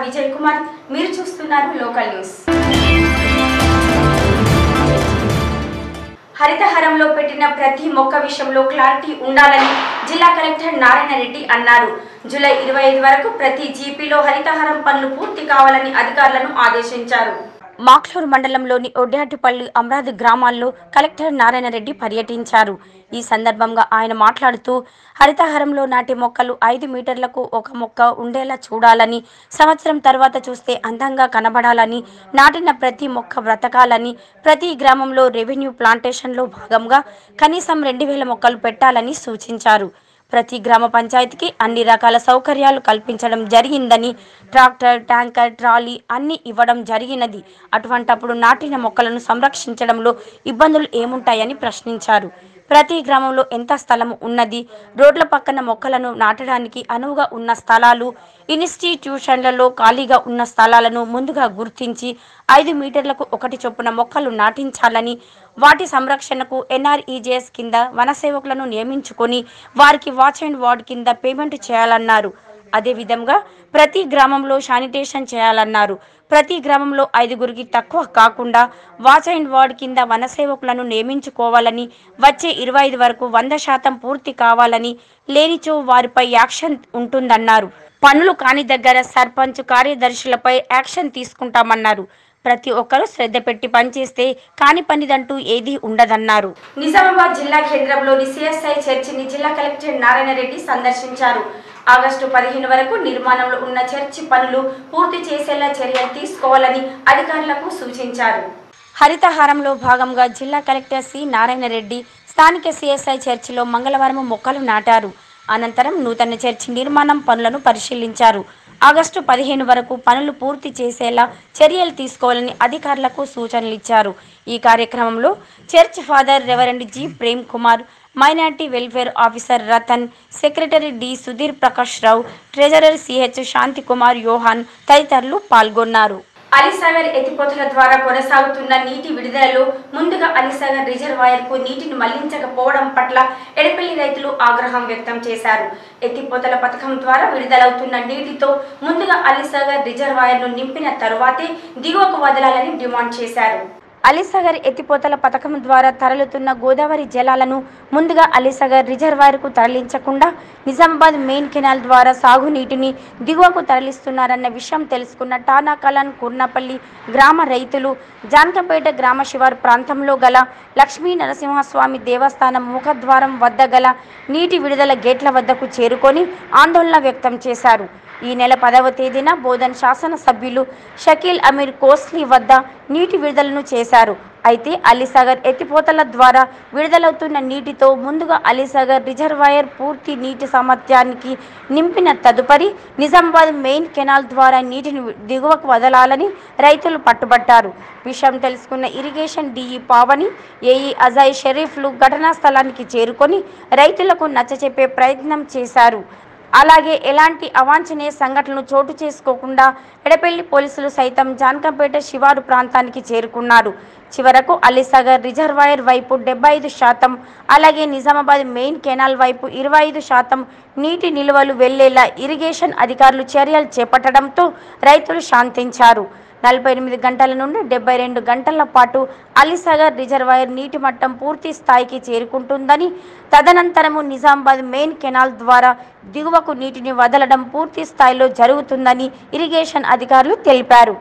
విజయ్ కుమార్ మీరు చూస్తున్నారు local news హరితహారంలో పెట్టిన ప్రతి మొక్క విషయంలో క్లారిటీ ఉండాలని జిల్లా కలెక్టర్ నారాయణ రెడ్డి అన్నారు జూలై ఇరవై ఐదు వరకు ప్రతి జీపీలో హరితహారం పనులు పూర్తి కావాలని అధికారులను ఆదేశించారు మాక్లూరు మండలంలోని ఒడ్డాటిపల్లి అమరావతి గ్రామాల్లో కలెక్టర్ నారాయణ రెడ్డి పర్యటించారు ఈ సందర్భంగా ఆయన మాట్లాడుతూ హరితహారంలో నాటి మొక్కలు ఐదు మీటర్లకు ఒక మొక్క ఉండేలా చూడాలని సంవత్సరం తర్వాత చూస్తే అందంగా కనబడాలని నాటిన ప్రతి మొక్క బ్రతకాలని ప్రతి గ్రామంలో రెవెన్యూ ప్లాంటేషన్లో భాగంగా కనీసం రెండు వేల మొక్కలు పెట్టాలని సూచించారు ప్రతి గ్రామ పంచాయతీకి అన్ని రకాల సౌకర్యాలు కల్పించడం జరిగిందని ట్రాక్టర్ ట్యాంకర్ ట్రాలీ అన్ని ఇవ్వడం జరిగినది అటువంటప్పుడు నాటిన మొక్కలను సంరక్షించడంలో ఇబ్బందులు ఏముంటాయని ప్రశ్నించారు ప్రతి గ్రామంలో ఎంత స్థలం ఉన్నది రోడ్ల పక్కన మొక్కలను నాటడానికి అనువుగా ఉన్న స్థలాలు ఇన్స్టిట్యూషన్లలో ఖాళీగా ఉన్న స్థలాలను ముందుగా గుర్తించి ఐదు మీటర్లకు ఒకటి చొప్పున మొక్కలు నాటించాలని వాటి సంరక్షణకు ఎన్ఆర్ఈజేఎస్ కింద వనసేవకులను నియమించుకొని వారికి వాచ్ అండ్ వార్డ్ కింద పేమెంట్ చేయాలన్నారు అదేవిధంగా ప్రతి గ్రామంలో శానిటేషన్ చేయాలన్నారు ప్రతి గ్రామంలో ఐదుగురికి తక్కువ కాకుండా వాచ్ అండ్ వార్డ్ కింద వనసేవకులను నియమించుకోవాలని వచ్చే ఇరవై ఐదు వరకు వంద శాతం పూర్తి కావాలని లేనిచో వారిపై యాక్షన్ ఉంటుందన్నారు పనులు కాని దగ్గర సర్పంచ్ కార్యదర్శులపై యాక్షన్ తీసుకుంటామన్నారు ప్రతి ఒక్కరూ శ్రద్ధ పెట్టి పనిచేస్తే కాని పనిదంటూ ఏదీ ఉండదన్నారు నిజామాబాద్ జిల్లా కేంద్రంలోని సిఎస్ఐ చర్చిని జిల్లా కలెక్టర్ నారాయణ రెడ్డి సందర్శించారు ఆగస్టు పదిహేను వరకు నిర్మాణంలో ఉన్న చర్చి పనులు పూర్తి చేసేలా చర్యలు తీసుకోవాలని అధికారులకు సూచించారు హరితహారంలో భాగంగా జిల్లా కలెక్టర్ సి నారాయణ రెడ్డి స్థానిక సిఎస్ఐ చర్చిలో మంగళవారం మొక్కలు నాటారు అనంతరం నూతన చర్చి నిర్మాణం పనులను పరిశీలించారు ఆగస్టు పదిహేను వరకు పనులు పూర్తి చేసేలా చర్యలు తీసుకోవాలని అధికారులకు సూచనలు ఇచ్చారు ఈ కార్యక్రమంలో church father reverend G Prem Kumar minority welfare officer Ratan secretary D Sudhir Prakash Rao treasurer CH Shanti Kumar Yohan తదితరులు పాల్గొన్నారు అలీసాగర్ ఎత్తిపోతల ద్వారా కొనసాగుతున్న నీటి విడుదలలో ముందుగా అలీసాగర్ రిజర్వాయర్ కు నీటిని మళ్లించకపోవడం పట్ల ఎడపల్లి రైతులు ఆగ్రహం వ్యక్తం చేశారు ఎత్తిపోతల పథకం ద్వారా విడుదలవుతున్న నీటితో ముందుగా అలీసాగర్ రిజర్వాయర్ ను నింపిన తరువాతే దిగువకు వదలాలని డిమాండ్ చేశారు అలీసాగర్ ఎత్తిపోతల పథకం ద్వారా తరలుతున్న గోదావరి జలాలను ముందుగా అలీసాగర్ రిజర్వాయర్కు తరలించకుండా నిజామాబాద్ మెయిన్ కెనాల్ ద్వారా సాగునీటిని దిగువకు తరలిస్తున్నారన్న విషయం తెలుసుకున్న టానాకలాన్ కుర్నపల్లి గ్రామ రైతులు జానకంపేట గ్రామ శివారు ప్రాంతంలో గల లక్ష్మీ నరసింహస్వామి దేవస్థానం ముఖద్వారం వద్ద గల నీటి విడుదల గేట్ల వద్దకు చేరుకొని ఆందోళన వ్యక్తం చేశారు ఈ నెల పదవ తేదీన బోధన్ శాసనసభ్యులు షకీల్ అమీర్ కోస్లీ వద్ద నీటి విడుదలను చేశారు అయితే అలీసాగర్ ఎత్తిపోతల ద్వారా విడుదలవుతున్న నీటితో ముందుగా అలీసాగర్ రిజర్వాయర్ పూర్తి నీటి సామర్థ్యానికి నింపిన తదుపరి నిజామాబాద్ మెయిన్ కెనాల్ ద్వారా నీటిని దిగువకు వదలాలని రైతులు పట్టుబట్టారు విషయం తెలుసుకున్న irrigation DE Pavani AE Ajay షరీఫ్లు ఘటనా స్థలానికి చేరుకొని రైతులకు నచ్చచెప్పే ప్రయత్నం చేశారు అలాగే ఎలాంటి అవాంఛనీయ సంఘటనలు చోటు చేసుకోకుండా ఎడపెల్లి పోలీసులు సైతం జానకంపేట శివారు ప్రాంతానికి చేరుకున్నారు చివరకు అలీసాగర్ రిజర్వాయర్ వైపు డెబ్బై ఐదు శాతం అలాగే నిజామాబాద్ మెయిన్ కెనాల్ వైపు ఇరవై ఐదు శాతం నీటి నిల్వలు వెళ్లేలా ఇరిగేషన్ అధికారులు చర్యలు చేపట్టడంతో రైతులు శాంతించారు నలభై ఎనిమిది గంటల నుండి డెబ్బై రెండు గంటల పాటు అలీసాగర్ రిజర్వాయర్ నీటి మట్టం పూర్తి స్థాయికి చేరుకుంటుందని తదనంతరము నిజామాబాద్ మెయిన్ కెనాల్ ద్వారా దిగువకు నీటిని వదలడం పూర్తి స్థాయిలో జరుగుతుందని ఇరిగేషన్ అధికారులు తెలిపారు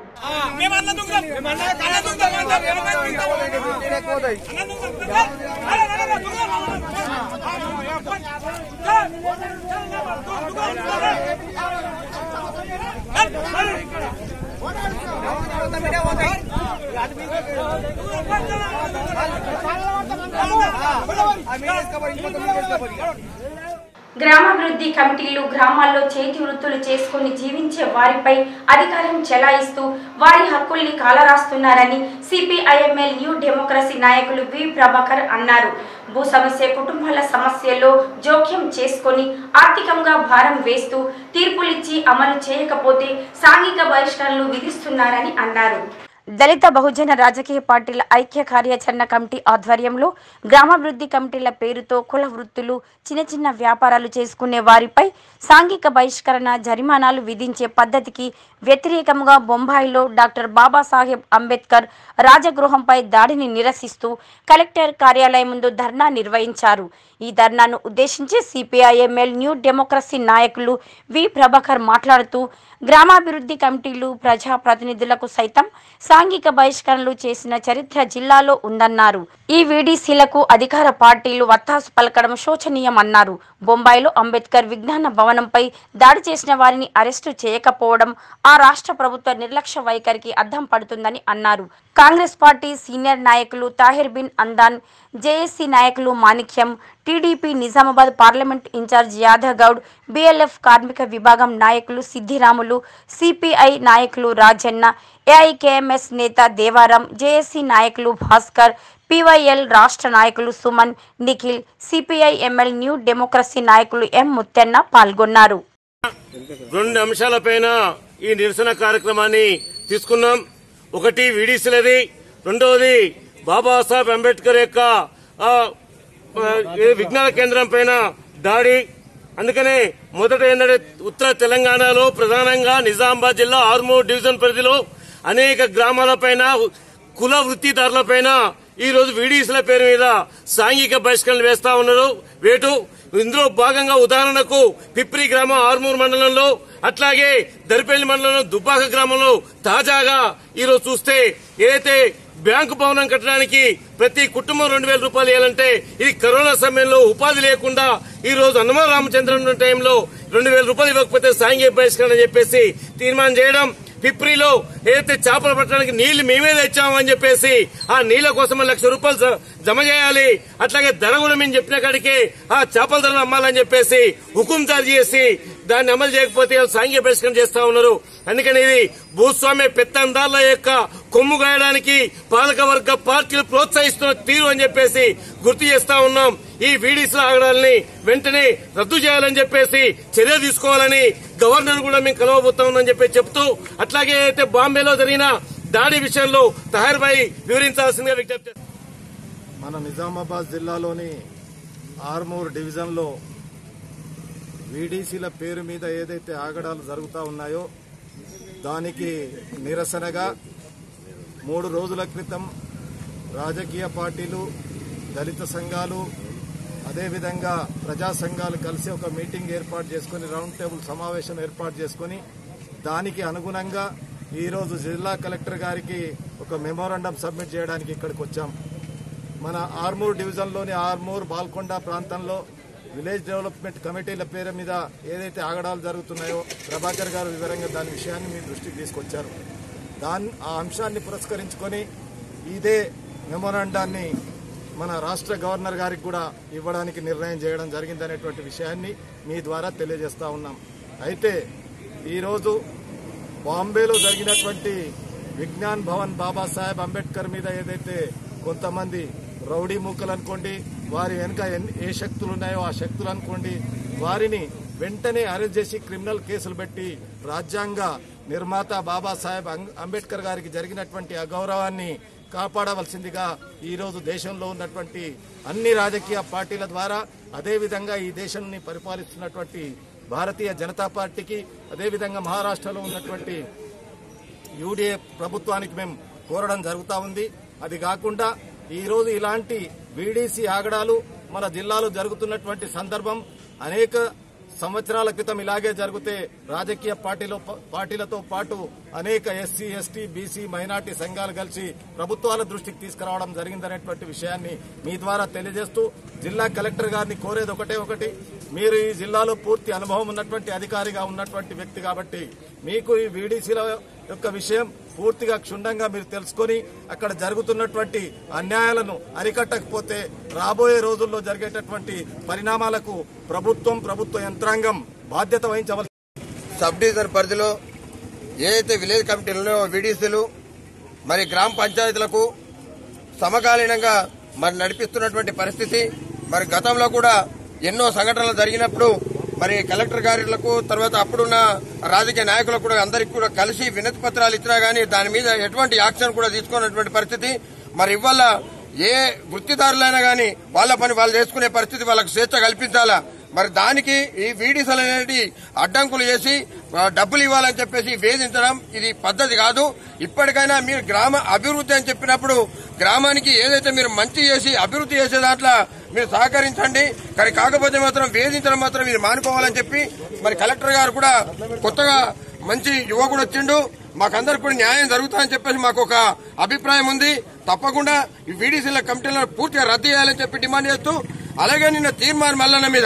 గ్రామాభివృద్ధి కమిటీలు గ్రామాల్లో చేతి వృత్తులు చేసుకుని జీవించే వారిపై అధికారం చెలాయిస్తూ వారి హక్కుల్ని కాలరాస్తున్నారని సిపిఐఎంఎల్ న్యూ డెమోక్రసీ నాయకులు వి ప్రభాకర్ అన్నారు భూ సమస్య కుటుంబాల సమస్యల్లో జోక్యం చేసుకొని ఆర్థికంగా భారం వేస్తూ తీర్పులిచ్చి అమలు చేయకపోతే సాంఘిక బహిష్కరణలు విధిస్తున్నారని అన్నారు దళిత బహుజన రాజకీయ పార్టీల ఐక్య కార్యాచరణ కమిటీ ఆధ్వర్యంలో గ్రామాభివృద్ధి కమిటీల పేరుతో కుల వృత్తులు చిన్న చిన్న వ్యాపారాలు చేసుకునే వారిపై సాంఘిక బహిష్కరణ జరిమానాలు విధించే పద్ధతికి వ్యతిరేకంగా బొంబాయిలో డాక్టర్ బాబాసాహెబ్ అంబేద్కర్ రాజగృహంపై దాడిని నిరసిస్తూ కలెక్టర్ కార్యాలయం ముందు ధర్నా నిర్వహించారు ఈ ధర్నాను ఉద్దేశించి సిపిఐఎంఎల్ న్యూ డెమోక్రసీ నాయకులు వి ప్రభాకర్ మాట్లాడుతూ గ్రామాభివృద్ధి కమిటీలు ప్రజా ప్రతినిధులకు సైతం సాంఘిక బహిష్కరణలు చేసిన చరిత్ర జిల్లాలో ఉందన్నారు ఈ వీడీసీలకు అధికార పార్టీలు వత్తాసు పలకడం శోచనీయమన్నారు బొంబాయిలో అంబేద్కర్ విజ్ఞాన భవనంపై దాడి చేసిన వారిని అరెస్టు చేయకపోవడం ఆ రాష్ట్ర ప్రభుత్వ నిర్లక్ష్య వైఖరికి అద్దం పడుతుందని అన్నారు కాంగ్రెస్ పార్టీ సీనియర్ నాయకులు తాహిర్ బిన్ అందాన్ జేఏసీ నాయకులు Manikyam TDP Nizamabad parliament incharge Yadav Goud BLF కార్మిక విభాగం నాయకులు సిద్దిరాములు సిపిఐ నాయకులు రాజన్న ఏఐకేఎంఎస్ నేత దేవారం జేఏసీ నాయకులు భాస్కర్ పివైఎల్ రాష్ట్ర నాయకులు Suman Nikhil CPI ML new democracy నాయకులు ఎం ముత్తెన్న పాల్గొన్నారు రెండు అంశాలపైన ఈ నిరసన కార్యక్రమాన్ని తీసుకున్నాం ఒకటి వీడీసీలది రెండవది బాబాసాహెబ్ అంబేద్కర్ యొక్క ఆ, ఆ, ఏ విజ్ఞాన కేంద్రం పైన దాడి అందుకనే మొదట ఏంటంటే ఉత్తర తెలంగాణలో ప్రధానంగా నిజామాబాద్ జిల్లా ఆర్మూర్ డివిజన్ పరిధిలో అనేక గ్రామాలపైన కుల వృత్తిదారులపైన ఈ రోజు వీడీసీల పేరు మీద సాంఘిక బహిష్కరణలు వేస్తా ఉన్నారు వేటు ఇందులో భాగంగా ఉదాహరణకు పిప్రి గ్రామం ఆర్మూర్ మండలంలో అట్లాగే దరిపల్లి మండలంలో దుబ్బాక గ్రామంలో తాజాగా ఈ రోజు చూస్తే ఏదైతే బ్యాంకు భవనం కట్టడానికి ప్రతి కుటుంబం రెండు వేల రూపాయలు ఇవ్వాలంటే ఇది కరోనా సమయంలో ఉపాధి లేకుండా ఈ రోజు హనుమాన్ రామచంద్రన్ ఉన్న టైంలో రెండు వేల రూపాయలు ఇవ్వకపోతే సాంఘిక బహిష్కరణ చెప్పేసి తీర్మానం చేయడం పిప్రిలో ఏదైతే చేపలు పట్టడానికి నీళ్లు మేమే తెచ్చామని చెప్పేసి ఆ నీళ్ల కోసం లక్ష రూపాయలు జ- జమ చేయాలి అట్లాగే ధర కూడా మేము చెప్పిన కాడికి ఆ చేపల ధరను అమ్మాలని చెప్పేసి హుకుం జారీ చేసి దాన్ని అమలు చేయకపోతే సాంఘిక బహిష్కరణ చేస్తా ఉన్నారు అందుకని ఇది భూస్వామ్య పెత్తందారుల యొక్క కొమ్ము గాయడానికి పాలక వర్గ పార్టీలు ప్రోత్సహిస్తున్న తీరు అని చెప్పేసి గుర్తు చేస్తా ఉన్నాం ఈ వీడీసీల ఆగడాలని వెంటనే రద్దు చేయాలని చెప్పేసి చర్య తీసుకోవాలని గవర్నర్ కూడా మేము కలవబోతా ఉన్నామని చెప్పి చెప్తూ అట్లాగే అయితే బాంబేలో జరిగిన దాడి విషయంలో తహార్ భాయ్ వివరించాల్సిందిగా విజ్ఞప్తి చేస్తున్నాం. మన నిజామాబాద్ జిల్లాలోని ఆర్మూర్ డివిజన్లో వీడీసీల పేరు మీద ఏదైతే ఆగడాలు జరుగుతూ ఉన్నాయో దానికి నిరసనగా మూడు రోజుల క్రితం రాజకీయ పార్టీలు దళిత సంఘాలు అదేవిధంగా ప్రజా సంఘాలు కలిసి ఒక మీటింగ్ ఏర్పాటు చేసుకుని రౌండ్ టేబుల్ సమావేశం ఏర్పాటు చేసుకుని దానికి అనుగుణంగా ఈరోజు జిల్లా కలెక్టర్ గారికి ఒక మెమోరాండం సబ్మిట్ చేయడానికి ఇక్కడికి వచ్చాం మన ఆర్మూర్ డివిజన్లోని ఆర్మూర్ బాల్కొండ ప్రాంతంలో విలేజ్ డెవలప్మెంట్ కమిటీల పేరు మీద ఏదైతే ఆగడాలు జరుగుతున్నాయో ప్రభాకర్ గారు వివరంగా దాని విషయాన్ని మీ దృష్టికి తీసుకొచ్చారు దాన్ని ఆ అంశాన్ని పురస్కరించుకొని ఇదే మెమోరాండాన్ని మన రాష్ట్ర గవర్నర్ గారికి కూడా ఇవ్వడానికి నిర్ణయం చేయడం జరిగిందనేటువంటి విషయాన్ని మీ ద్వారా తెలియజేస్తా ఉన్నాం అయితే ఈరోజు బాంబేలో జరిగినటువంటి విజ్ఞాన్ భవన్ బాబాసాహెబ్ అంబేద్కర్ మీద ఏదైతే కొంతమంది రౌడీ మూకలు అనుకోండి వారి వెనుక ఎన్ని- ఏ శక్తులు ఉన్నాయో ఆ శక్తులు అనుకోండి వారిని వెంటనే అరెస్ట్ చేసి క్రిమినల్ కేసులు పెట్టి రాజ్యాంగ నిర్మాత బాబాసాహెబ్ అంగ్- అంబేద్కర్ గారికి జరిగినటువంటి అగౌరవాన్ని కాపాడవలసిందిగా ఈరోజు దేశంలో ఉన్నటువంటి అన్ని రాజకీయ పార్టీల ద్వారా అదేవిధంగా ఈ దేశాన్ని పరిపాలిస్తున్నటువంటి భారతీయ జనతా పార్టీకి అదేవిధంగా మహారాష్ట్రలో ఉన్నటువంటి యూడీఏ ప్రభుత్వానికి మేము కోరడం జరుగుతా ఉంది అది కాకుండా ఈ రోజు ఇలాంటి వీడీసీ ఆగడాలు మన జిల్లాలో జరుగుతున్నటువంటి సందర్భం అనేక సంవత్సరాల క్రితం ఇలాగే జరిగితే రాజకీయ పార్టీలో పార్టీలతో పాటు అనేక ఎస్సీ ఎస్టీ బీసీ మైనార్టీ సంఘాలు కలిసి ప్రభుత్వాల దృష్టికి తీసుకురావడం జరిగిందనేటువంటి విషయాన్ని మీ ద్వారా తెలియజేస్తూ జిల్లా కలెక్టర్ గారిని కోరేది ఒకటే ఒకటి మీరు ఈ జిల్లాలో పూర్తి అనుభవం ఉన్నటువంటి అధికారిగా ఉన్నటువంటి వ్యక్తి కాబట్టి మీకు ఈ వీడీసీల యొక్క విషయం పూర్తిగా క్షుణ్ణంగా మీరు తెలుసుకొని అక్కడ జరుగుతున్నటువంటి అన్యాయాలను అరికట్టకపోతే రాబోయే రోజుల్లో జరిగేటటువంటి పరిణామాలకు ప్రభుత్వం ప్రభుత్వ యంత్రాంగం బాధ్యత వహించవలసి సబ్ డివిజన్ పరిధిలో ఏదైతే విలేజ్ కమిటీలలో విడిసీలు మరి గ్రామ పంచాయతీలకు సమకాలీనంగా మరి నడిపిస్తున్నటువంటి పరిస్థితి మరి గతంలో కూడా ఎన్నో సంఘటనలు జరిగినప్పుడు మరి కలెక్టర్ గారులకు తర్వాత అప్పుడున్న రాజకీయ నాయకులకు కూడా అందరికి కూడా కలిసి వినతి పత్రాలు ఇచ్చినా గానీ దాని మీద ఎటువంటి యాక్షన్ కూడా తీసుకున్నటువంటి పరిస్థితి మరి ఇవాళ ఏ వృత్తిదారులైనా గానీ వాళ్ళ పని వాళ్ళు చేసుకునే పరిస్థితి వాళ్ళకు స్వేచ్ఛ కల్పించాలా మరి దానికి ఈ వీడిసలు అనేటి అడ్డంకులు చేసి ఆ, డబ్బులు ఇవ్వాలని చెప్పేసి వేధించడం ఇది పద్ధతి కాదు ఇప్పటికైనా మీరు గ్రామ అభివృద్ధి అని చెప్పినప్పుడు గ్రామానికి ఏదైతే మీరు మంచి చేసి అభివృద్ధి చేసే దాంట్లో మీరు సహకరించండి కానీ కాకపోతే మాత్రం వేధించడం మాత్రం ఇది మానుకోవాలని చెప్పి మరి కలెక్టర్ గారు కూడా కొత్తగా మంచి యువకుడు వచ్చిండు మాకందరికి కూడా న్యాయం జరుగుతుందని చెప్పేసి మాకు ఒక అభిప్రాయం ఉంది తప్పకుండా ఈ వీడీసీల కమిటీలను పూర్తిగా రద్దు చేయాలని చెప్పి డిమాండ్ చేస్తూ అలాగే నిన్న తీర్మాన్ మల్లన్న మీద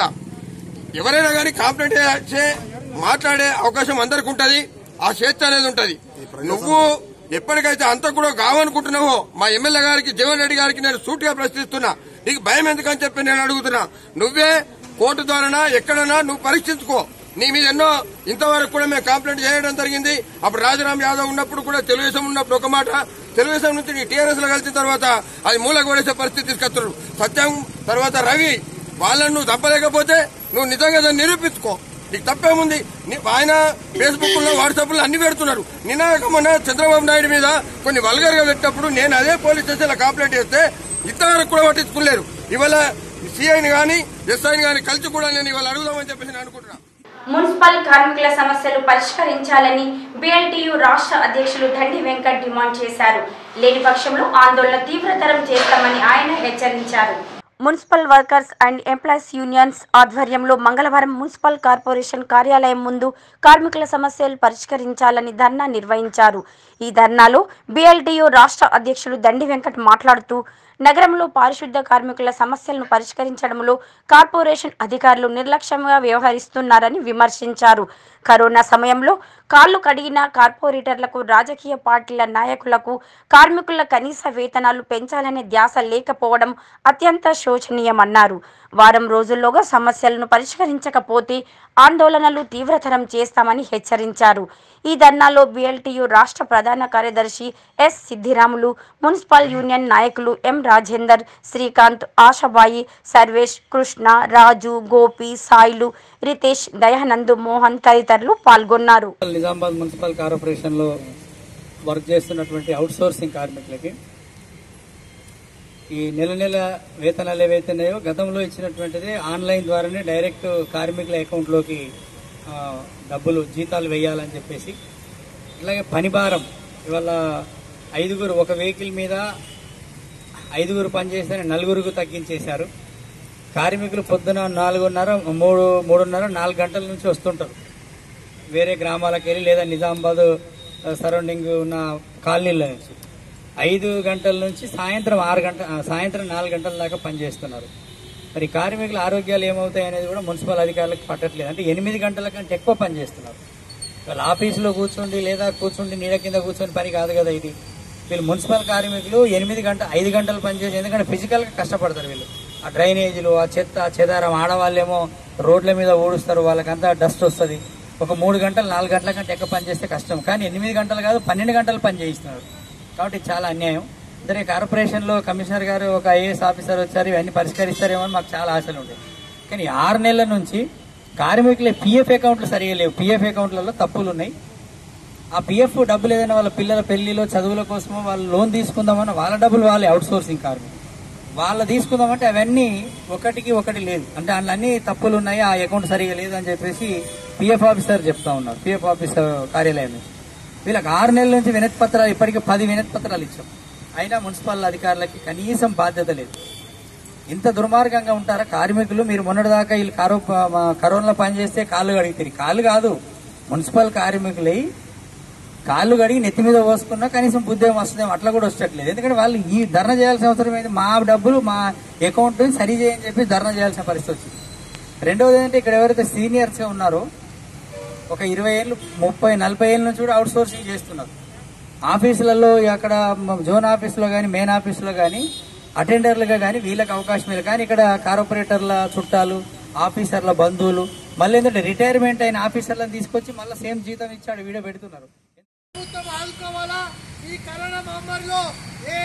ఎవరైనా కానీ కంప్లైంట్ చేసే మాట్లాడే అవకాశం అందరికి ఉంటది ఆ స్వేచ్ఛ అనేది ఉంటది నువ్వు ఎప్పటికైతే అంత కూడా కావనుకుంటున్నావో మా ఎమ్మెల్యే గారికి జగన్ రెడ్డి గారికి నేను సూటిగా ప్రశ్నిస్తున్నా నీకు భయం ఎందుకని చెప్పి నేను అడుగుతున్నా నువ్వే కోర్టు ద్వారానా ఎక్కడైనా నువ్వు పరీక్షించుకో నీ మీద ఎన్నో ఇంతవరకు కూడా మేము కంప్లైంట్ చేయడం జరిగింది అప్పుడు రాజరామ్ యాదవ్ ఉన్నప్పుడు కూడా తెలుగుదేశం ఉన్నప్పుడు ఒక మాట తెలుగుదేశం నుంచి నీ టీఆర్ఎస్ లో కలిసిన తర్వాత అది మూలకు పడేసే పరిస్థితి తీసుకొస్తున్నారు సత్యం తర్వాత రవి వాళ్ళని నువ్వు తప్పలేకపోతే నువ్వు నిజంగా దాన్ని నిరూపించుకో నీకు తప్పేముంది నీ- ఆయన ఫేస్బుక్ లో వాట్సాప్ లో అన్ని పెడుతున్నారు నిన్న కాక మొన్న చంద్రబాబు నాయుడు మీద కొన్ని వల్గర్ గా పెట్టినప్పుడు నేను అదే పోలీస్ స్టేషన్ లో కంప్లైంట్ చేస్తే ఇంతవరకు కూడా పట్టించుకోలేరు ఇవాళ సిఐని గాని ఎస్ఐని గాని కలిసి కూడా నేను ఇవాళ అడుగుదామని చెప్పేసి నేను అనుకుంటున్నా మున్సిపల్ కార్మికుల సమస్యలు పరిష్కరించాలని బిఎల్టీయు రాష్ట్ర అధ్యక్షులు దండి వెంకట్ డిమాండ్ చేశారు లేని పక్షంలో ఆందోళన తీవ్రతరం చేస్తామని ఆయన హెచ్చరించారు municipal workers and employees unions ఆధ్వర్యంలో మంగళవారం మున్సిపల్ కార్పొరేషన్ కార్యాలయం ముందు కార్మికుల సమస్యలు పరిష్కరించాలని ధర్నా నిర్వహించారు ఈ ధర్నాలో బిఎల్టీయు రాష్ట్ర అధ్యక్షులు దండి వెంకట్ మాట్లాడుతూ నగరంలో పారిశుద్ధ కార్మికుల సమస్యలను పరిష్కరించడంలో కార్పొరేషన్ అధికారులు నిర్లక్ష్యంగా వ్యవహరిస్తున్నారని విమర్శించారు కరోనా సమయంలో కాళ్లు కడిగిన కార్పొరేటర్లకు రాజకీయ పార్టీల నాయకులకు కార్మికుల కనీస వేతనాలు పెంచాలనే ధ్యాస లేకపోవడం అత్యంత శోచనీయమన్నారు వారం రోజుల్లోగా సమస్యలను పరిష్కరించకపోతే ఆందోళనలు తీవ్రతరం చేస్తామని హెచ్చరించారు ఈ ధర్నాలో బిఎల్టీయు రాష్ట్ర ప్రధాన కార్యదర్శి ఎస్ సిద్దిరాములు మున్సిపల్ యూనియన్ నాయకులు ఎం రాజేందర్ శ్రీకాంత్ ఆశాబాయి సర్వేష్ కృష్ణ రాజు గోపి సాయిలు రితేష్ దయానంద్ మోహన్ తదితరులు పాల్గొన్నారు నిజామాబాద్ మున్సిపల్ కార్పొరేషన్ లో వర్క్ చేస్తున్నటువంటి అవుట్ సోర్సింగ్ కార్మికులకి ఈ నెల నెల వేతనాలు ఏవైతే ఉన్నాయో గతంలో ఇచ్చినటువంటిది ఆన్లైన్ ద్వారానే డైరెక్ట్ కార్మికుల అకౌంట్లోకి ఆ, డబ్బులు జీతాలు వేయాలని చెప్పేసి అలాగే పని భారం ఇవాళ ఐదుగురు ఒక వెహికల్ మీద ఐదుగురు పనిచేస్తే నలుగురికి తగ్గించేశారు కార్మికులు పొద్దున నాలుగున్నర మూడు మూడున్నర నాలుగు గంటల నుంచి వస్తుంటారు వేరే గ్రామాలకు వెళ్ళి లేదా నిజామాబాద్ సరౌండింగ్ ఉన్న కాలనీల నుంచి ఐదు గంటల నుంచి సాయంత్రం ఆరు గంట ఆ, సాయంత్రం నాలుగు గంటల దాకా పనిచేస్తున్నారు మరి కార్మికుల ఆరోగ్యాలు ఏమవుతాయి అనేది కూడా మున్సిపల్ అధికారులకు పట్టట్లేదు అంటే ఎనిమిది గంటల కంటే ఎక్కువ పనిచేస్తున్నారు వాళ్ళ ఆఫీసులో కూర్చోండి లేదా కూర్చుండి నీడ కింద కూర్చొని పని కాదు కదా ఇది వీళ్ళు మున్సిపల్ కార్మికులు ఎనిమిది గంట ఐదు గంటలు పనిచేసి ఎందుకంటే ఫిజికల్ గా కష్టపడతారు వీళ్ళు ఆ డ్రైనేజీలు ఆ చెత్త చెదారం ఆడవాళ్ళేమో రోడ్ల మీద ఊడుస్తారు వాళ్ళకంతా డస్ట్ వస్తుంది ఒక మూడు గంటలు నాలుగు గంటల కంటే ఎక్కువ పని చేస్తే కష్టం కానీ ఎనిమిది గంటలు కాదు పన్నెండు గంటలు పని చేయిస్తున్నారు కాబట్టి ఇది చాలా అన్యాయం సరే కార్పొరేషన్ లో కమిషనర్ గారు ఒక ఐఏఎస్ ఆఫీసర్ వచ్చారు ఇవన్నీ పరిష్కరిస్తారేమో అని మాకు చాలా ఆశలు ఉంటాయి కానీ ఈ ఆరు నెలల నుంచి కార్మికుల పిఎఫ్ అకౌంట్లు సరిగా లేవు పిఎఫ్ అకౌంట్లలో తప్పులు ఉన్నాయి ఆ పిఎఫ్ డబ్బులు ఏదైనా వాళ్ళ పిల్లల పెళ్లిలో చదువుల కోసమో వాళ్ళు లోన్ తీసుకుందామని వాళ్ళ డబ్బులు వాళ్ళే అవుట్ సోర్సింగ్ కార్మికులు వాళ్ళ తీసుకుందామంటే అవన్నీ ఒకటికి ఒకటి లేదు అంటే అందులో అన్ని తప్పులు ఉన్నాయి ఆ అకౌంట్ సరిగా లేదు అని చెప్పేసి పిఎఫ్ ఆఫీసర్ చెప్తా ఉన్నారు పిఎఫ్ ఆఫీసర్ కార్యాలయం నుంచి వీళ్ళకి ఆరు నెలల నుంచి వినతి పత్రాలు ఇప్పటికీ పది వినతి పత్రాలు ఇచ్చాం అయినా మున్సిపల్ అధికారులకి కనీసం బాధ్యత లేదు ఇంత దుర్మార్గంగా ఉంటారా కార్మికులు మీరు మొన్నటిదాకా వీళ్ళు కరో మా- కరోనాలో పనిచేస్తే కాళ్ళు కడిగితే కాళ్ళు కాదు మున్సిపల్ కార్మికులై కాళ్ళు కడిగి నెత్తి మీద పోసుకున్నా కనీసం బుద్ధి ఏం వస్తుందేమో అట్లా కూడా వచ్చట్లేదు ఎందుకంటే వాళ్ళు ఈ ధర్నా చేయాల్సిన అవసరం ఏంటి మా డబ్బులు మా అకౌంట్ సరి చేయని చెప్పి ధర్నా చేయాల్సిన పరిస్థితి వచ్చింది రెండవది ఏంటంటే ఇక్కడ ఎవరైతే సీనియర్స్ గా ఉన్నారో ఒక ఇరవై ఏళ్ళు ముప్పై నలభై ఏళ్ళ నుంచి కూడా అవుట్ సోర్సింగ్ చేస్తున్నారు ఆఫీసులలో అక్కడ మ- జోన్ ఆఫీసులో కానీ మెయిన్ ఆఫీసులో కానీ అటెండర్లుగా కానీ వీళ్ళకి అవకాశం లేదు కానీ ఇక్కడ కార్పొరేటర్ల చుట్టాలు ఆఫీసర్ల బంధువులు మళ్ళీ ఏంటంటే రిటైర్మెంట్ అయిన ఆఫీసర్లను తీసుకొచ్చి మళ్ళీ సేమ్ జీతం ఇచ్చాడు వీడియో పెడుతున్నారు ప్రభుత్వం ఆదుకోవాలా ఈ కరోనా మహమ్మారిలో ఏ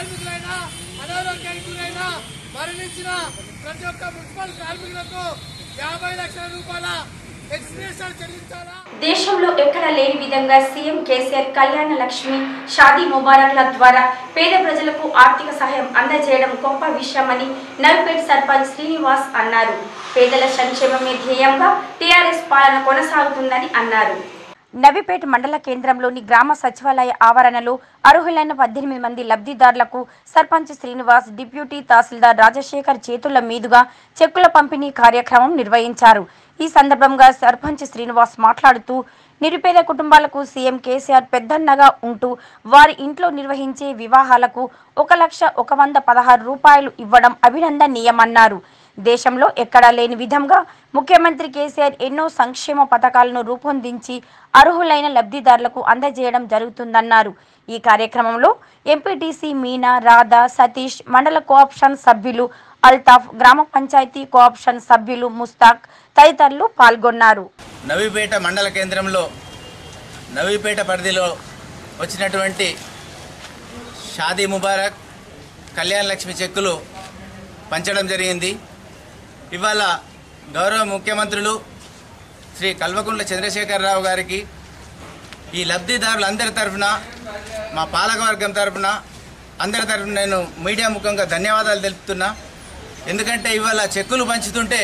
కార్మికులైనా అనారోగ్యానికి గురైనా మరణించిన ప్రతి ఒక్క మున్సిపల్ కార్మికులకు యాభై లక్షల రూపాయల ఎక్స్ప్రెషన్ చెల్లించాలా దేశంలో ఎక్కడ లేని విధంగా సీఎం కేసీఆర్ కళ్యాణ లక్ష్మి షాదీ ముబారక్ల ద్వారా పేద ప్రజలకు ఆర్థిక సహాయం అందజేయడం గొప్ప విషయమని నల్పేట్ సర్పంచ్ శ్రీనివాస్ అన్నారు పేదల సంక్షేమమే ధ్యేయంగా టీఆర్ఎస్ పాలన కొనసాగుతుందని అన్నారు నవిపేట మండల కేంద్రంలోని గ్రామ సచివాలయ ఆవరణలో అర్హులైన పద్దెనిమిది మంది లబ్ధిదారులకు సర్పంచ్ శ్రీనివాస్ డిప్యూటీ తహసీల్దార్ రాజశేఖర్ చేతుల మీదుగా చెక్కుల పంపిణీ కార్యక్రమం నిర్వహించారు ఈ సందర్భంగా సర్పంచ్ శ్రీనివాస్ మాట్లాడుతూ నిరుపేద కుటుంబాలకు సీఎం కేసీఆర్ పెద్దన్నగా ఉంటూ వారి ఇంట్లో నిర్వహించే వివాహాలకు ఒక లక్ష ఒక వంద పదహారు రూపాయలు ఇవ్వడం అభినందనీయమన్నారు దేశంలో ఎక్కడా లేని విధంగా ముఖ్యమంత్రి కేసీఆర్ ఎన్నో సంక్షేమ పథకాలను రూపొందించి అర్హులైన లబ్ధిదారులకు అందజేయడం జరుగుతుందన్నారు ఈ కార్యక్రమంలో ఎంపీటీసీ మీనా రాధా సతీష్ మండల కోఆప్షన్ సభ్యులు అల్తాఫ్ గ్రామ పంచాయతీ కోఆప్షన్ సభ్యులు ముస్తాక్ తదితరులు పాల్గొన్నారు నవీపేట మండల కేంద్రంలో నవీపేట పరిధిలో వచ్చినటువంటి షాదీ ముబారక్ కళ్యాణ లక్ష్మి చెక్కులు పంచడం జరిగింది ఇవాళ గౌరవ ముఖ్యమంత్రులు శ్రీ కల్వకుంట్ల చంద్రశేఖరరావు గారికి ఈ లబ్ధిదారులందరి తరఫున మా పాలకవర్గం తరఫున అందరి తరఫున నేను మీడియా ముఖంగా ధన్యవాదాలు తెలుపుతున్నా ఎందుకంటే ఇవాళ చెక్కులు పంచుతుంటే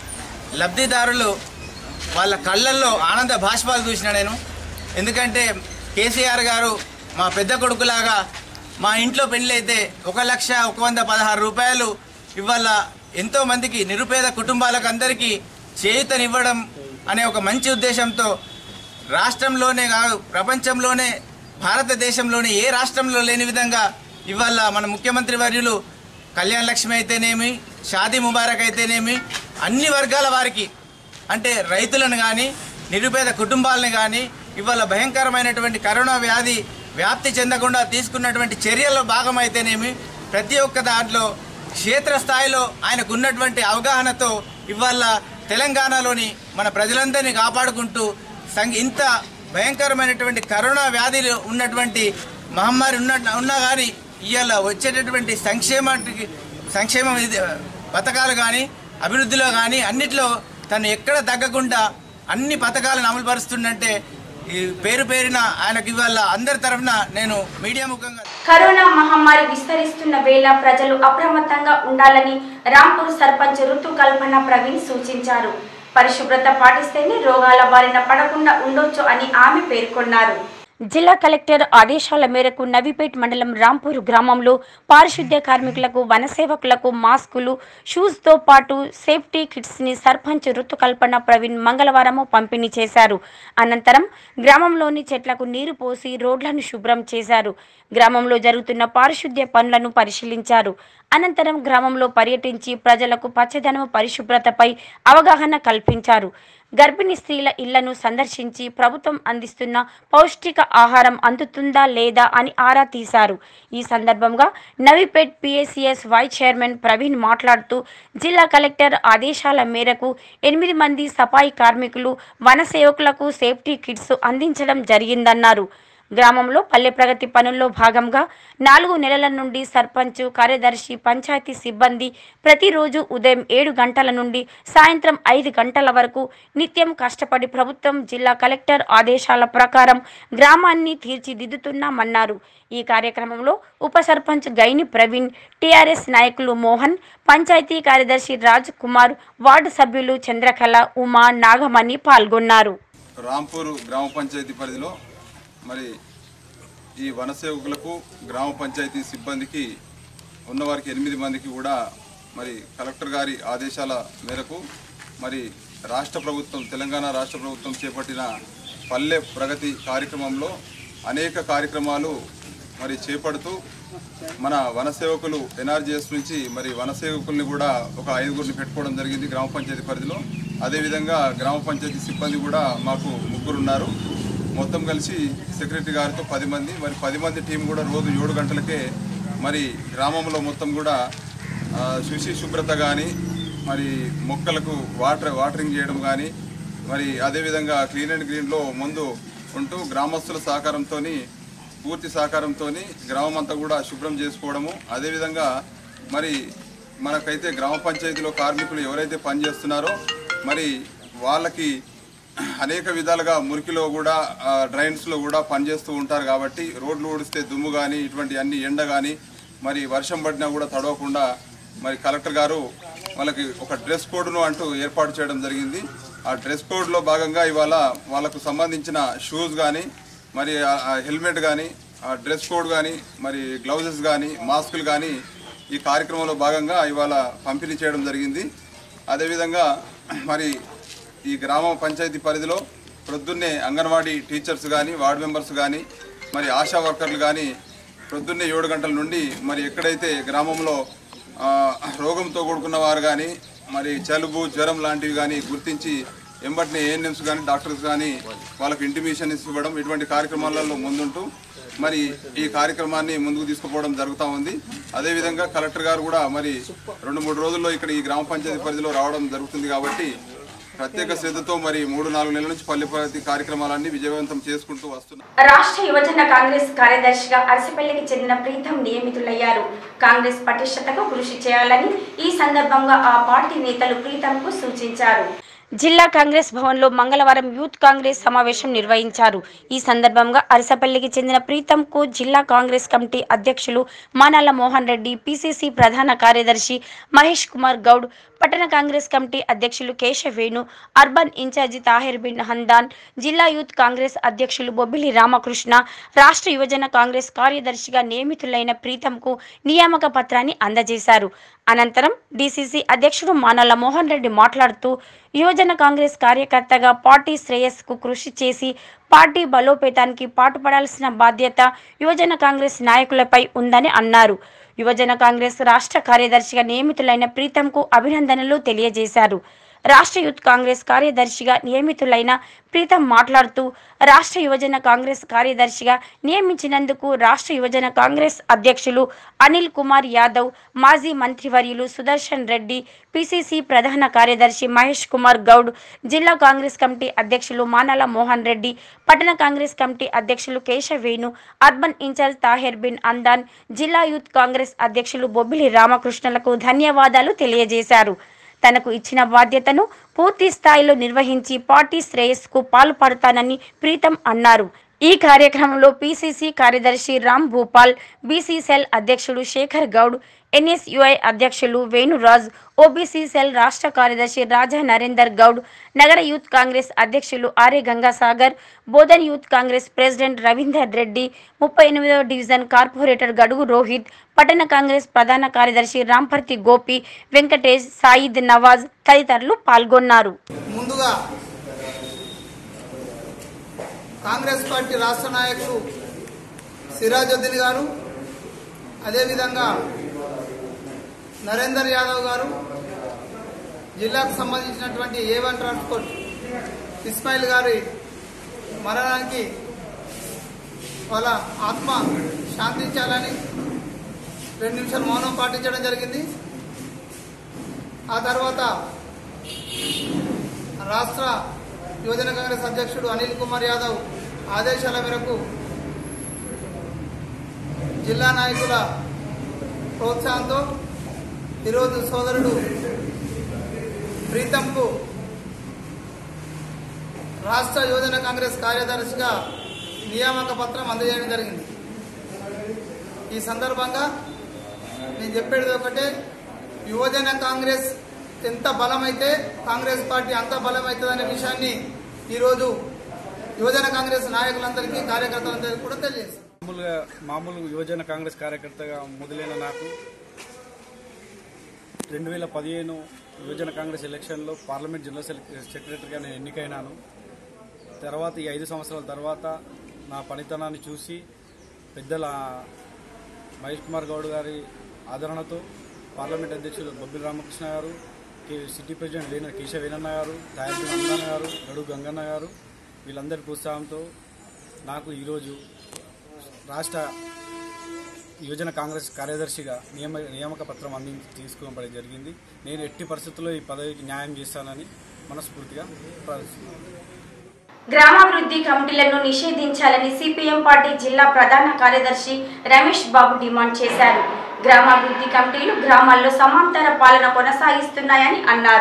లబ్ధిదారులు వాళ్ళ కళ్ళల్లో ఆనంద భాష్పాలు చూసిన నేను ఎందుకంటే కేసీఆర్ గారు మా పెద్ద కొడుకులాగా మా ఇంట్లో పెళ్ళి అయితే ఒక లక్ష ఒక వంద పదహారు రూపాయలు ఇవాళ ఎంతో మందికి నిరుపేద కుటుంబాలకు అందరికీ చేయూతనివ్వడం అనే ఒక మంచి ఉద్దేశంతో రాష్ట్రంలోనే కాదు ప్రపంచంలోనే భారతదేశంలోనే ఏ రాష్ట్రంలో లేని విధంగా ఇవాళ మన ముఖ్యమంత్రి వర్యులు కళ్యాణ లక్ష్మి అయితేనేమి షాదీ ముబారక్ అయితేనేమి అన్ని వర్గాల వారికి అంటే రైతులను కానీ నిరుపేద కుటుంబాలను కానీ ఇవాళ భయంకరమైనటువంటి కరోనా వ్యాధి వ్యాప్తి చెందకుండా తీసుకున్నటువంటి చర్యల్లో భాగమైతేనేమి ప్రతి ఒక్క దాంట్లో క్షేత్రస్థాయిలో ఆయనకు ఉన్నటువంటి అవగాహనతో ఇవాళ తెలంగాణలోని మన ప్రజలందరినీ కాపాడుకుంటూ సంగ ఇంత భయంకరమైనటువంటి కరోనా వ్యాధిలో ఉన్నటువంటి మహమ్మారి ఉన్న ఉన్నా కానీ ఇవాళ వచ్చేటటువంటి సంక్షేమానికి సంక్షేమ ఇది- పథకాలు కానీ అభివృద్ధిలో కానీ అన్నిట్లో తను ఎక్కడ తగ్గకుండా అన్ని పథకాలను అమలుపరుస్తుందంటే ఈ పేరు పేరిన ఆయనకి ఇవాళ అందరి తరఫున నేను మీడియా ముఖంగా కరోనా మహమ్మారి విస్తరిస్తున్న వేళ ప్రజలు అప్రమత్తంగా ఉండాలని రాంపూర్ సర్పంచ్ ఋతు కల్పన ప్రవీణ్ సూచించారు పరిశుభ్రత పాటిస్తేనే రోగాల బారిన పడకుండా ఉండొచ్చు అని ఆమె పేర్కొన్నారు జిల్లా కలెక్టర్ ఆదేశాల మేరకు నవిపేట్ మండలం రాంపూర్ గ్రామంలో పారిశుద్ధ్య కార్మికులకు వనసేవకులకు మాస్కులు షూస్ తో పాటు సేఫ్టీ కిట్స్ ని సర్పంచ్ ఋతుకల్పన ప్రవీణ్ మంగళవారం పంపిణీ చేశారు అనంతరం గ్రామంలోని చెట్లకు నీరు పోసి రోడ్లను శుభ్రం చేశారు గ్రామంలో జరుగుతున్న పారిశుద్ధ్య పనులను పరిశీలించారు అనంతరం గ్రామంలో పర్యటించి ప్రజలకు పచ్చదనం పరిశుభ్రతపై అవగాహన కల్పించారు గర్భిణీ స్త్రీల ఇళ్లను సందర్శించి ప్రభుత్వం అందిస్తున్న పౌష్టిక ఆహారం అందుతుందా లేదా అని ఆరా తీశారు ఈ సందర్భంగా Navipet PSCS vice chairman Praveen మాట్లాడుతూ జిల్లా కలెక్టర్ ఆదేశాల మేరకు ఎనిమిది మంది సఫాయి కార్మికులు వన సేవకులకు సేఫ్టీ కిట్స్ అందించడం జరిగిందన్నారు గ్రామంలో పల్లె ప్రగతి పనుల్లో భాగంగా నాలుగు నెలల నుండి సర్పంచ్ కార్యదర్శి పంచాయతీ సిబ్బంది ప్రతిరోజు ఉదయం ఏడు గంటల నుండి సాయంత్రం ఐదు గంటల వరకు నిత్యం కష్టపడి ప్రభుత్వం జిల్లా కలెక్టర్ ఆదేశాల ప్రకారం గ్రామాన్ని తీర్చిదిద్దుతున్నామన్నారు ఈ కార్యక్రమంలో ఉప సర్పంచ్ గైని ప్రవీణ్ టీఆర్ఎస్ నాయకులు మోహన్ పంచాయతీ కార్యదర్శి రాజ్ కుమార్ వార్డు సభ్యులు చంద్రకళ ఉమా నాగమణి పాల్గొన్నారు రాంపూర్ గ్రామ పంచాయతీ పరిధిలో మరి ఈ వనసేవకులకు గ్రామ పంచాయతీ సిబ్బందికి ఉన్నవారికి ఎనిమిది మందికి కూడా మరి కలెక్టర్ గారి ఆదేశాల మేరకు మరి రాష్ట్ర ప్రభుత్వం తెలంగాణ రాష్ట్ర ప్రభుత్వం చేపట్టిన పల్లె ప్రగతి కార్యక్రమంలో అనేక కార్యక్రమాలు మరి చేపడుతూ మన వనసేవకులు ఎన్ఆర్జీఎస్ నుంచి మరి వనసేవకుల్ని కూడా ఒక ఐదుగురిని పెట్టుకోవడం జరిగింది గ్రామ పంచాయతీ పరిధిలో అదేవిధంగా గ్రామ పంచాయతీ సిబ్బంది కూడా మాకు ముగ్గురు ఉన్నారు మొత్తం కలిసి సెక్రటరీ గారితో పది మంది మరి పది మంది టీం కూడా రోజు ఏడు గంటలకే మరి గ్రామంలో మొత్తం కూడా ఆ, శుచి శుభ్రత కానీ మరి మొక్కలకు వాటర్ వాటరింగ్ చేయడం కానీ మరి అదేవిధంగా క్లీన్ అండ్ గ్రీన్లో ముందు ఉంటూ గ్రామస్తుల సహకారంతో పూర్తి సహకారంతో గ్రామం అంతా కూడా శుభ్రం చేసుకోవడము అదేవిధంగా మరి మనకైతే గ్రామ పంచాయతీలో కార్మికులు ఎవరైతే పనిచేస్తున్నారో మరి వాళ్ళకి అనేక విధాలుగా మురికిలో కూడా ఆ, డ్రైన్స్లో కూడా పనిచేస్తూ ఉంటారు కాబట్టి రోడ్లు ఊడిస్తే దుమ్ము కానీ ఇటువంటి అన్ని ఎండ కానీ మరి వర్షం పడినా కూడా తడవకుండా మరి కలెక్టర్ గారు వాళ్ళకి ఒక డ్రెస్ కోడ్ను అంటూ ఏర్పాటు చేయడం జరిగింది ఆ డ్రెస్ కోడ్లో భాగంగా ఇవాళ వాళ్ళకు సంబంధించిన షూస్ కానీ మరి ఆ- ఆ హెల్మెట్ కానీ ఆ డ్రెస్ కోడ్ కానీ మరి గ్లౌజెస్ కానీ మాస్కులు కానీ ఈ కార్యక్రమంలో భాగంగా ఇవాళ పంపిణీ చేయడం జరిగింది అదేవిధంగా మరి ఈ గ్రామ పంచాయతీ పరిధిలో ప్రొద్దున్నే అంగన్వాడీ టీచర్స్ కానీ వార్డు మెంబర్స్ కానీ మరి ఆశా వర్కర్లు కానీ ప్రొద్దున్నే ఏడు గంటల నుండి మరి ఎక్కడైతే గ్రామంలో ఆ, రోగంతో కూడుకున్న వారు కానీ మరి జలుబు జ్వరం లాంటివి కానీ గుర్తించి ఎంబటిని ఏఎన్ఎంస్ కానీ డాక్టర్స్ కానీ వాళ్ళకు ఇంటిమేషన్ ఇవ్వడం ఇటువంటి కార్యక్రమాలలో ముందుంటూ మరి ఈ కార్యక్రమాన్ని ముందుకు తీసుకుపోవడం జరుగుతూ ఉంది అదేవిధంగా కలెక్టర్ గారు కూడా మరి రెండు మూడు రోజుల్లో ఇక్కడ ఈ గ్రామ పంచాయతీ పరిధిలో రావడం జరుగుతుంది కాబట్టి ప్రత్యేక శ్రద్ధతో మరి మూడు నాలుగు నెలల నుంచి పల్లె ప్రగతి కార్యక్రమాలన్నీ విజయవంతం చేసుకుంటూ వస్తున్నాం రాష్ట్ర యువజన కాంగ్రెస్ కార్యదర్శిగా అరసపల్లికి చెందిన ప్రీతం నియమితులయ్యారు కాంగ్రెస్ పటిష్టతకు కృషి చేయాలని ఈ సందర్భంగా ఆ పార్టీ నేతలు ప్రీతంకు సూచించారు జిల్లా కాంగ్రెస్ భవన్లో మంగళవారం యూత్ కాంగ్రెస్ సమావేశం నిర్వహించారు ఈ సందర్భంగా అరసపల్లికి చెందిన ప్రీతంకు జిల్లా కాంగ్రెస్ కమిటీ అధ్యక్షులు మానాల మోహన్ రెడ్డి పిసిసి ప్రధాన కార్యదర్శి మహేష్ కుమార్ గౌడ్ పట్టణ కాంగ్రెస్ కమిటీ అధ్యక్షులు కేశవేణు అర్బన్ ఇన్ఛార్జి తాహిర్ బిన్ హందాన్ జిల్లా యూత్ కాంగ్రెస్ అధ్యక్షులు బొబ్బిలి రామకృష్ణ రాష్ట్ర యువజన కాంగ్రెస్ కార్యదర్శిగా నియమితులైన ప్రీతంకు నియామక పత్రాన్ని అందజేశారు అనంతరం డీసీసీ అధ్యక్షుడు మానల మోహన్ రెడ్డి మాట్లాడుతూ యువజన కాంగ్రెస్ కార్యకర్తగా పార్టీ శ్రేయస్సుకు కృషి చేసి పార్టీ బలోపేతానికి పాటుపడాల్సిన బాధ్యత యువజన కాంగ్రెస్ నాయకులపై ఉందని అన్నారు యువజన కాంగ్రెస్ రాష్ట్ర కార్యదర్శిగా నియమితులైన ప్రీతంకు అభినందనలు తెలియజేశారు రాష్ట్ర యూత్ కాంగ్రెస్ కార్యదర్శిగా నియమితులైన ప్రీతం మాట్లాడుతూ రాష్ట్ర యువజన కాంగ్రెస్ కార్యదర్శిగా నియమించినందుకు రాష్ట్ర యువజన కాంగ్రెస్ అధ్యక్షులు అనిల్ కుమార్ యాదవ్ మాజీ మంత్రివర్యులు సుదర్శన్ రెడ్డి పిసిసి ప్రధాన కార్యదర్శి మహేష్ కుమార్ గౌడ్ జిల్లా కాంగ్రెస్ కమిటీ అధ్యక్షులు మానల మోహన్ రెడ్డి పట్టణ కాంగ్రెస్ కమిటీ అధ్యక్షులు కేశవేణు అర్బన్ ఇన్ఛార్జ్ తాహెర్ బిన్ అందాన్ జిల్లా యూత్ కాంగ్రెస్ అధ్యక్షులు బొబ్బిలి రామకృష్ణలకు ధన్యవాదాలు తెలియజేశారు తనకు ఇచ్చిన బాధ్యతను పూర్తి స్థాయిలో నిర్వహించి పార్టీ శ్రేయస్సుకు పాల్పడతానని ప్రీతం అన్నారు ఈ కార్యక్రమంలో పిసిసి కార్యదర్శి రామ్ భూపాల్ బీసీ సెల్ అధ్యక్షుడు శేఖర్ గౌడ్ ఎన్ఎస్యుఐ అధ్యక్షులు వేణురాజ్ ఓబీసీ సెల్ రాష్ట్ర కార్యదర్శి రాజా నరేందర్ గౌడ్ నగర యూత్ కాంగ్రెస్ అధ్యక్షులు RA Gangasagar Bodhan youth Congress president Ravinder Reddy ముప్పై ఎనిమిదవ డివిజన్ కార్పొరేటర్ గడుగు రోహిత్ పట్టణ కాంగ్రెస్ ప్రధాన కార్యదర్శి రాంపర్తి గోపి వెంకటేష్ సాయిద్ నవాజ్ తదితరులు పాల్గొన్నారు ముందుగా కాంగ్రెస్ పార్టీ రాష్ట్ర నాయకులు సిరాజుద్దీన్ గారు అదేవిధంగా నరేందర్ యాదవ్ గారు జిల్లాకు సంబంధించినటువంటి ఏ వన్ ట్రాన్స్పోర్ట్ ఇస్మాయిల్ గారి మరణానికి వాళ్ళ ఆత్మ శాంతించాలని రెండు నిమిషాలు మౌనం పాటించడం జరిగింది ఆ తర్వాత రాష్ట్ర యువజన కాంగ్రెస్ అధ్యక్షుడు అనిల్ కుమార్ యాదవ్ ఆదేశాల మేరకు జిల్లా నాయకుల ప్రోత్సాహంతో ఈరోజు సోదరుడు ప్రీతంకు రాష్ట్ర యువజన కాంగ్రెస్ కార్యదర్శిగా నియామక పత్రం అందజేయడం జరిగింది ఈ సందర్భంగా నేను చెప్పేది ఒకటే యువజన కాంగ్రెస్ ఎంత బలమైతే కాంగ్రెస్ పార్టీ అంత బలమవుతుందనే విషయాన్ని ఈరోజు యువజన కాంగ్రెస్ నాయకులందరికీ కార్యకర్తలందరికీ కూడా తెలియజేస్తాను మామూలుగా మామూలు యువజన కాంగ్రెస్ కార్యకర్తగా మొదలైన నాకు రెండు వేల పదిహేను యువజన కాంగ్రెస్ ఎలక్షన్లో పార్లమెంట్ జనరల్ సెల్- సెక్రటరీగా నేను ఎన్నికైనాను తర్వాత ఈ ఐదు సంవత్సరాల తర్వాత నా పనితనాన్ని చూసి పెద్దల మహేష్ కుమార్ గౌడ్ గారి ఆదరణతో పార్లమెంట్ అధ్యక్షులు బొబ్బిలి రామకృష్ణ గారు కే- సిటీ ప్రెసిడెంట్ లేన కేశవేనన్న గారు దాయపి నందన్న గారు గడు గంగన్న గారు వీళ్ళందరి ప్రోత్సాహంతో నాకు ఈరోజు రాష్ట్ర యువజన కాంగ్రెస్ కార్యదర్శిగా నియమ నియామక పత్రం అందించి తీసుకోవడం జరిగింది నేను ఎట్టి పరిస్థితుల్లో ఈ పదవికి న్యాయం చేస్తానని మనస్ఫూర్తిగా ప్రార్థిస్తున్నాను గ్రామాభివృద్ధి కమిటీలను నిషేధించాలని సిపిఎం పార్టీ జిల్లా ప్రధాన కార్యదర్శి రమేష్ బాబు డిమాండ్ చేశారు గ్రామాభివృద్ధి కమిటీలు గ్రామాల్లో సమాంతర పాలన కొనసాగిస్తున్నాయని అన్నారు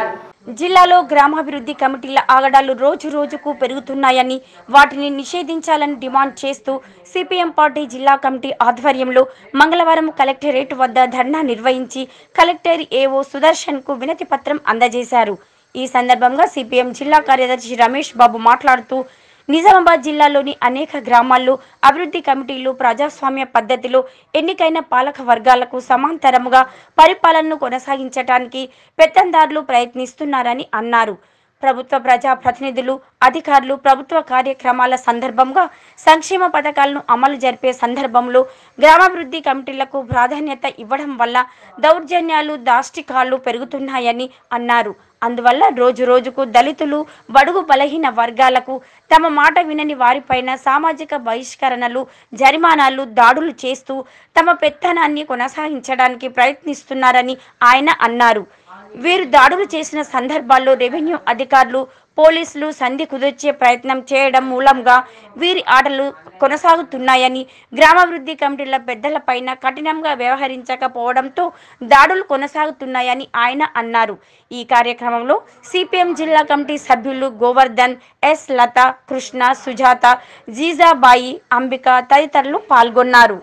జిల్లాలో గ్రామాభివృద్ధి కమిటీల ఆగడాలు రోజు రోజుకు పెరుగుతున్నాయని వాటిని నిషేధించాలని డిమాండ్ చేస్తూ సిపిఎం పార్టీ జిల్లా కమిటీ ఆధ్వర్యంలో మంగళవారం కలెక్టరేట్ వద్ద ధర్నా నిర్వహించి కలెక్టర్ ఏఓ సుదర్శన్ కు వినతి పత్రం అందజేశారు ఈ సందర్భంగా సిపిఎం జిల్లా కార్యదర్శి రమేష్ బాబు మాట్లాడుతూ నిజామాబాద్ జిల్లాలోని అనేక గ్రామాల్లో అభివృద్ధి కమిటీలు ప్రజాస్వామ్య పద్ధతిలో ఎన్నికైన పాలక వర్గాలకు సమాంతరముగా పరిపాలనను కొనసాగించడానికి పెత్తందారులు ప్రయత్నిస్తున్నారని అన్నారు ప్రభుత్వ ప్రజా ప్రతినిధులు అధికారులు ప్రభుత్వ కార్యక్రమాల సందర్భంగా సంక్షేమ పథకాలను అమలు జరిపే సందర్భంలో గ్రామాభివృద్ధి కమిటీలకు ప్రాధాన్యత ఇవ్వడం వల్ల దౌర్జన్యాలు దాష్టికాలు పెరుగుతున్నాయని అన్నారు అందువల్ల రోజు రోజుకు దళితులు బడుగు బలహీన వర్గాలకు తమ మాట వినని వారిపైన సామాజిక బహిష్కరణలు జరిమానాలు దాడులు చేస్తూ తమ పెత్తనాన్ని కొనసాగించడానికి ప్రయత్నిస్తున్నారని ఆయన అన్నారు వీరు దాడులు చేసిన సందర్భాల్లో రెవెన్యూ అధికారులు పోలీసులు సంధి కుదిర్చే ప్రయత్నం చేయడం మూలంగా వీరి ఆటలు కొనసాగుతున్నాయని గ్రామాభివృద్ధి కమిటీల పెద్దలపైన కఠినంగా వ్యవహరించకపోవడంతో దాడులు కొనసాగుతున్నాయని ఆయన అన్నారు ఈ కార్యక్రమంలో సిపిఎం జిల్లా కమిటీ సభ్యులు గోవర్ధన్ ఎస్ లత కృష్ణ సుజాత జీజాబాయి అంబిక తదితరులు పాల్గొన్నారు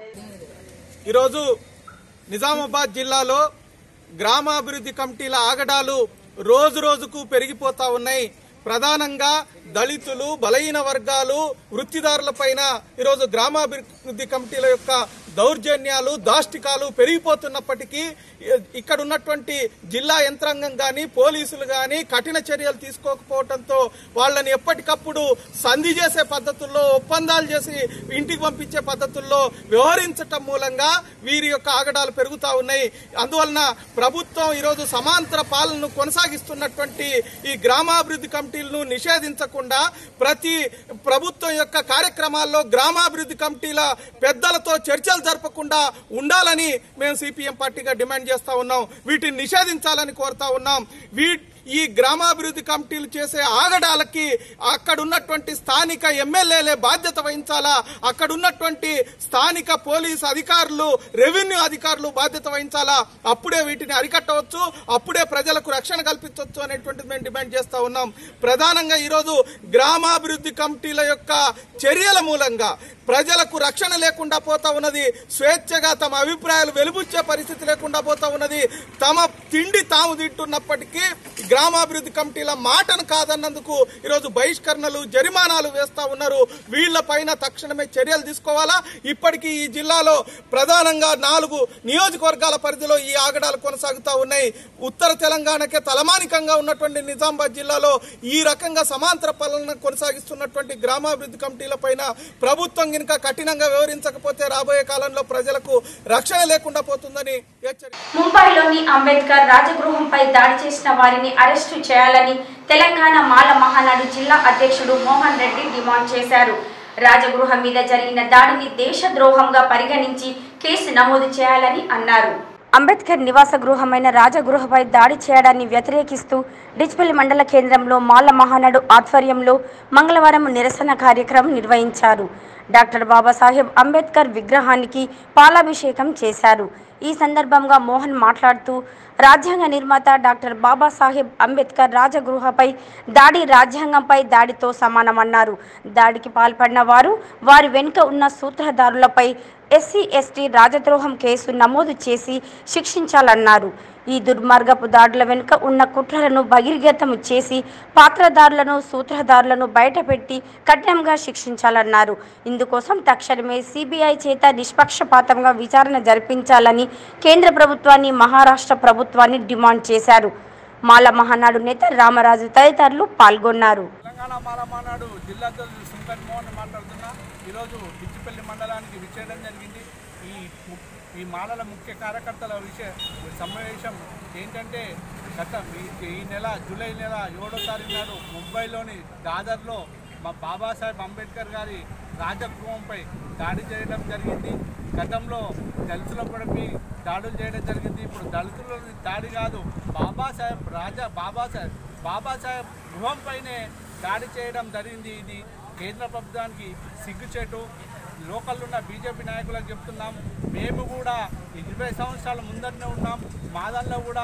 ఈరోజు నిజామాబాద్ జిల్లాలో గ్రామాభివృద్ధి కమిటీల ఆగడాలు రోజు రోజుకు పెరిగిపోతా ఉన్నాయి ప్రధానంగా దళితులు బలహీన వర్గాలు వృత్తిదారుల పైన ఈరోజు గ్రామాభివృద్ధి కమిటీల యొక్క దౌర్జన్యాలు దాష్టికాలు పెరిగిపోతున్నప్పటికీ ఇ- ఇక్కడ ఉన్నటువంటి జిల్లా యంత్రాంగం గాని పోలీసులు గాని కఠిన చర్యలు తీసుకోకపోవడంతో వాళ్ళని ఎప్పటికప్పుడు సంధి చేసే పద్ధతుల్లో ఒప్పందాలు చేసి ఇంటికి పంపించే పద్ధతుల్లో వ్యవహరించటం మూలంగా వీరి యొక్క ఆగడాలు పెరుగుతా ఉన్నాయి అందువలన ప్రభుత్వం ఈరోజు సమాంతర పాలనను కొనసాగిస్తున్నటువంటి ఈ గ్రామాభివృద్ధి కమిటీలను నిషేధించకుండా ప్రతి ప్రభుత్వం యొక్క కార్యక్రమాల్లో గ్రామాభివృద్ధి కమిటీల పెద్దలతో చర్చలు జరపకుండా ఉండాలని మేము సిపిఎం పార్టీగా డిమాండ్ చేస్తా ఉన్నాం వీటిని నిషేధించాలని కోరుతా ఉన్నాం వీ ఈ గ్రామాభివృద్ధి కమిటీలు చేసే ఆగడాలకి అక్కడ ఉన్నటువంటి స్థానిక ఎమ్మెల్యేలే బాధ్యత వహించాలా అక్కడ ఉన్నటువంటి స్థానిక పోలీసు అధికారులు రెవెన్యూ అధికారులు బాధ్యత వహించాలా అప్పుడే వీటిని అరికట్టవచ్చు అప్పుడే ప్రజలకు రక్షణ కల్పించవచ్చు అనేటువంటిది మేము డిమాండ్ చేస్తా ఉన్నాం ప్రధానంగా ఈరోజు గ్రామాభివృద్ధి కమిటీల యొక్క చర్యల మూలంగా ప్రజలకు రక్షణ లేకుండా పోతా ఉన్నది స్వేచ్ఛగా తమ అభిప్రాయాలు వెలుబుచ్చే పరిస్థితి లేకుండా పోతా ఉన్నది తమ తిండి తాము తింటున్నప్పటికీ గ్రామాభివృద్ధి కమిటీల మాటను కాదన్నందుకు ఈరోజు బహిష్కరణలు జరిమానాలు వేస్తా ఉన్నారు వీళ్లపైన తక్షణమే చర్యలు తీసుకోవాలా ఇప్పటికీ ఈ జిల్లాలో ప్రధానంగా నాలుగు నియోజకవర్గాల పరిధిలో ఈ ఆగడాలు కొనసాగుతా ఉన్నాయి ఉత్తర తెలంగాణకే తలమానికంగా ఉన్నటువంటి నిజామాబాద్ జిల్లాలో ఈ రకంగా సమాంతర పాలన కొనసాగిస్తున్నటువంటి గ్రామాభివృద్ధి కమిటీల పైన ప్రభుత్వం గినక కఠినంగా వివరించకపోతే రాబోయే కాలంలో ప్రజలకు రక్షణ లేకుండా పోతుందని హెచ్చరి ముంబైలోని అంబేద్కర్ రాజగృహంపై దాడి చేసిన వారిని అరెస్టు చేయాలని తెలంగాణ మాల మహానాడు జిల్లా అధ్యక్షుడు మోహన్ రెడ్డి డిమాండ్ చేశారు రాజగృహం మీద జరిగిన దాడిని దేశద్రోహంగా పరిగణించి కేసు నమోదు చేయాలని అన్నారు అంబేద్కర్ నివాస గృహమైన రాజగృహపై దాడి చేయడాన్ని వ్యతిరేకిస్తూ డిచ్పల్లి మండల కేంద్రంలో మాల మహానాడు ఆధ్వర్యంలో మంగళవారం నిరసన కార్యక్రమం నిర్వహించారు డాక్టర్ బాబాసాహెబ్ అంబేద్కర్ విగ్రహానికి పాలాభిషేకం చేశారు ఈ సందర్భంగా మోహన్ మాట్లాడుతూ రాజ్యాంగ నిర్మాత డాక్టర్ బాబాసాహెబ్ అంబేద్కర్ రాజగృహపై దాడి రాజ్యాంగంపై దాడితో సమానమన్నారు దాడికి పాల్పడిన వారు వారి వెనుక ఉన్న సూత్రధారులపై ఎస్సీ ఎస్టీ రాజద్రోహం కేసు నమోదు చేసి శిక్షించాలన్నారు ఈ దుర్మార్గపు దాడుల వెనుక ఉన్న కుట్రలను బహిర్గతం చేసి పాత్రదారులను సూత్రధారులను బయటపెట్టి కఠినంగా శిక్షించాలన్నారు ఇందుకోసం తక్షణమే సిబిఐ చేత నిష్పక్షపాతంగా విచారణ జరిపించాలని కేంద్ర ప్రభుత్వాన్ని మహారాష్ట్ర ప్రభుత్వాన్ని డిమాండ్ చేశారు మాల మహానాడు నేత రామరాజు తదితరులు పాల్గొన్నారు తెలంగాణ మాల మానాడు జిల్లా అధ్యక్షుడు సుంకర్ మోహన్ మాట్లాడుతున్నా ఈరోజు బిచ్చిపల్లి మండలానికి విచ్చేయడం జరిగింది ఈ ము- ఈ మాలల ముఖ్య కార్యకర్తల విషయ సమావేశం ఏంటంటే గత ఈ- ఈ నెల జూలై నెల ఏడో తారీఖు నాడు ముంబైలోని దాదర్లో మా బాబాసాహెబ్ అంబేద్కర్ గారి రాజగృహంపై దాడి చేయడం జరిగింది గతంలో దళితులపై దాడులు చేయడం జరిగింది ఇప్పుడు దళితుల దాడి కాదు బాబాసాహెబ్ రాజా బాబాసాహెబ్ బాబాసాహెబ్ గృహంపైనే దాడి చేయడం జరిగింది ఇది కేంద్ర ప్రభుత్వానికి సిగ్గుచేటు లోకల్ ఉన్న బీజేపీ నాయకులకు చెప్తున్నాం మేము కూడా ఇరవై సంవత్సరాల ముందరనే ఉన్నాం మాదల్లో కూడా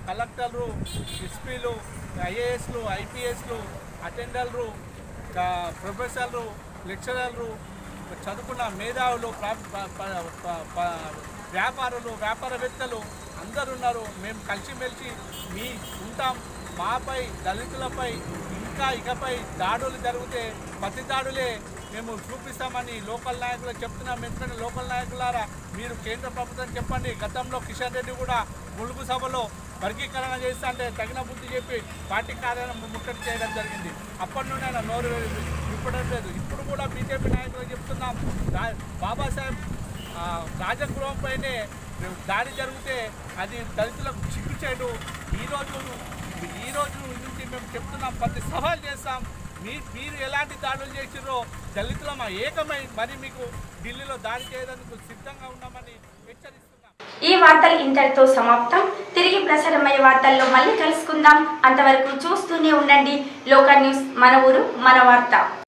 కలెక్టర్లు ఎస్పీలు ఐఏఎస్లు ఐపీఎస్లు అటెండర్లు కా- ప్రొఫెసర్లు లెక్చరర్లు చదువుకున్న మేధావులు ప్రా- ప- ప- ప- ప- వ్యాపారులు వ్యాపారవేత్తలు అందరు ఉన్నారు మేము కలిసిమెలిసి మీ ఉంటాం మాపై దళితులపై ఇంకా ఇకపై దాడులు జరిగితే ప్రతి దాడులే మేము చూపిస్తామని లోకల్ నాయకులు చెప్తున్నాం ఎందుకంటే లోకల్ నాయకులారా మీరు కేంద్ర ప్రభుత్వం చెప్పండి గతంలో కిషన్ రెడ్డి కూడా ములుగు సభలో వర్గీకరణ చేస్తా అంటే తగిన బుద్ధి చెప్పి పార్టీ కార్యాలయం ముట్టడి చేయడం జరిగింది అప్పటి నుండి ఆయన నోరు విప్పడం లేదు ఇప్పుడు కూడా బీజేపీ నాయకులు చెప్తున్నాం రా- బాబాసాహెబ్ ఆ, రాజగృహం పైనే దాడి జరిగితే అది దళితులకు చిక్కు చేయడు ఈరోజు ఈ రోజు నుంచి మేము చెప్తున్నాం ప్రతి సవాల్ చేస్తాం మీ మీరు ఎలాంటి దాడులు చేసిరో దళితులమా ఏకమై మరి మీకు ఢిల్లీలో దాడి చేయడానికి సిద్ధంగా ఉన్నామని హెచ్చరిస్తున్నాం ఈ వార్తలు ఇంతటితో సమాప్తం తిరిగి ప్రసారమయ్యే వార్తల్లో మళ్ళీ కలుసుకుందాం అంతవరకు చూస్తూనే ఉండండి లోకల్ న్యూస్ మన ఊరు మన వార్త